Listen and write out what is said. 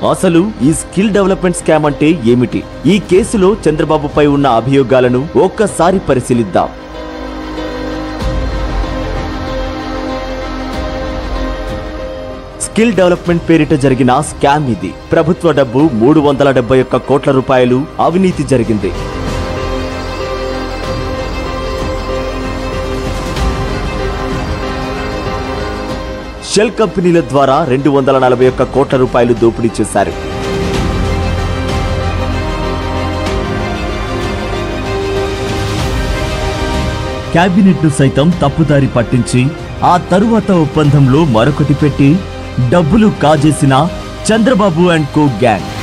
అసలు ఈ skill development scam అంటే ఏమిటి ఈ కేసులో చంద్రబాబుపై ఉన్న అభియోగాలను ఒక్కసారి పరిశీలిద్దాం స్కిల్ డెవలప్మెంట్ పేరిట జరిగిన స్కామ్ ఇది ప్రభుత్వ డబ్బు మూడు వందల డెబ్బై ఒక్క కోట్ల రూపాయలు అవినీతి జరిగింది షెల్ కంపెనీల ద్వారా రెండు వందల నలభై ఒక్క కోట్ల రూపాయలు దోపిడీ చేశారు క్యాబినెట్ ను సైతం తప్పుదారి పట్టించి ఆ తరువాత ఒప్పందంలో మరొకటి పెట్టి డబ్బులు కాజేసిన చంద్రబాబు అండ్ కో గ్యాంగ్